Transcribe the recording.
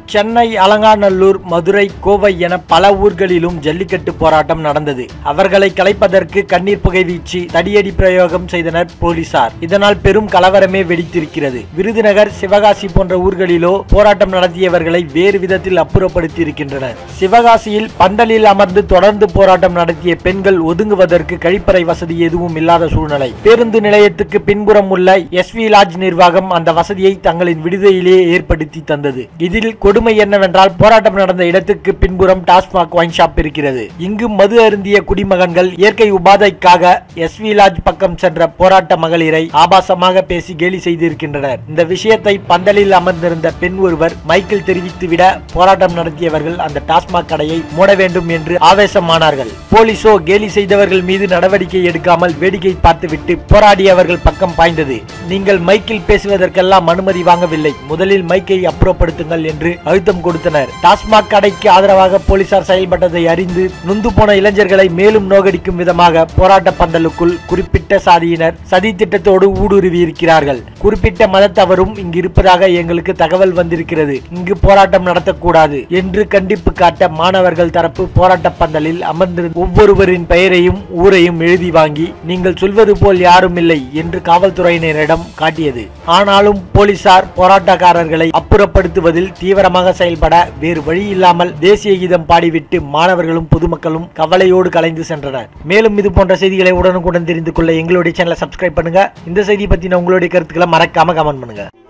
சென்னை அலங்காநல்லூர் மதுரை கோவை என பல ஊர்களிலும் ஜல்லிக்கட்டு போராட்டம் நடந்தது அவர்களை கலைப்பதற்கு கண்ணீர் புகை வீச்சு தடியடி பிரயோகம் செய்தனர் போலீசார் இதனால் பெரும் கலவரமே வெடித்திருக்கிறது விருதுநகர் சிவகாசி போன்ற ஊர்களிலோ போராட்டம் நடத்தியவர்களை வேறு விதத்தில் அப்புறப்படுத்தி இருக்கின்றனர் சிவகாசியில் பந்தலில் அமர்ந்து தொடர்ந்து போராட்டம் நடத்திய பெண்கள் ஒதுங்குவதற்கு கழிப்பறை வசதி எதுவும் இல்லாத சூழ்நிலை பேருந்து நிலையத்துக்கு பின்புறம் உள்ள எஸ்வி லாட்ஜ் நிர்வாகம் அந்த வசதியை தங்களின் விடுதியிலேயே ஏற்படுத்தி தந்தது இதில் கொடுமை என்னவென்றால் போராட்டம் நடந்த இடத்துக்கு பின்புறம் டாஸ்மாக் ஒயின் ஷாப் இருக்கிறது இங்கு மது அருந்திய குடிமகன்கள் இயற்கை உபாதைக்காக எஸ்வி லாட்ஜ் பக்கம் சென்ற போராட்ட மகளிரை ஆபாசமாக பேசி கேலி செய்திருக்கின்றனர் இந்த விஷயத்தை பந்தலில் அமர்ந்திருந்த பெண் ஒருவர் மைக்கில் தெரிவித்துவிட போராட்டம் நடத்தியவர்கள் அந்த டாஸ்மாக் கடையை மூட வேண்டும் என்று ஆவேசமானார்கள் போலீசோ கேலி செய்தவர்கள் மீது நடவடிக்கை எடுக்காமல் வேடிக்கை பார்த்துவிட்டு போராடியவர்கள் பக்கம் பாய்ந்தது நீங்கள் மைக்கில் பேசுவதற்கெல்லாம் அனுமதி வாங்கவில்லை முதலில் மைக்கை அப்புறப்படுத்துங்கள் என்று அழுத்தம் கொடுத்தனர் டாஸ்மாக் கடைக்கு ஆதரவாக போலீசார் செயல்பட்டதை அறிந்து நொந்து போன இளைஞர்களை மேலும் நோகடிக்கும் விதமாக போராட்ட பந்தலுக்குள் குறிப்பிட்ட சாதியினர் சதி திட்டத்தோடு ஊடுருவி இருக்கிறார்கள் குறிப்பிட்ட மதத்தவரும் இங்கு இருப்பதாக எங்களுக்கு தகவல் வந்திருக்கிறது இங்கு போராட்டம் நடத்தக்கூடாது என்று கண்டிப்பு காட்ட மாணவர்கள் தரப்பு போராட்ட பந்தலில் அமர்ந்திருந்த ஒவ்வொருவரின் பெயரையும் ஊரையும் எழுதி வாங்கி நீங்கள் சொல்வது போல் யாரும் இல்லை என்று காவல்துறையினரிடம் காட்டியது ஆனாலும் போலீசார் போராட்டக்காரர்களை அப்புறப்படுத்துவதில் தீவிரமாக செயல்பட வேறு வழி இல்லாமல் தேசிய கீதம் பாடிவிட்டு மாணவர்களும் பொதுமக்களும் கவலையோடு கலைந்து சென்றனர் மேலும் இது போன்ற செய்திகளை உடனுக்குடன் தெரிந்து கொள்ள எங்களுடைய சேனலை சப்ஸ்கிரைப் பண்ணுங்க இந்த செய்தி பத்தின உங்களுடைய கருத்துக்களை மறக்காம கமெண்ட் பண்ணுங்க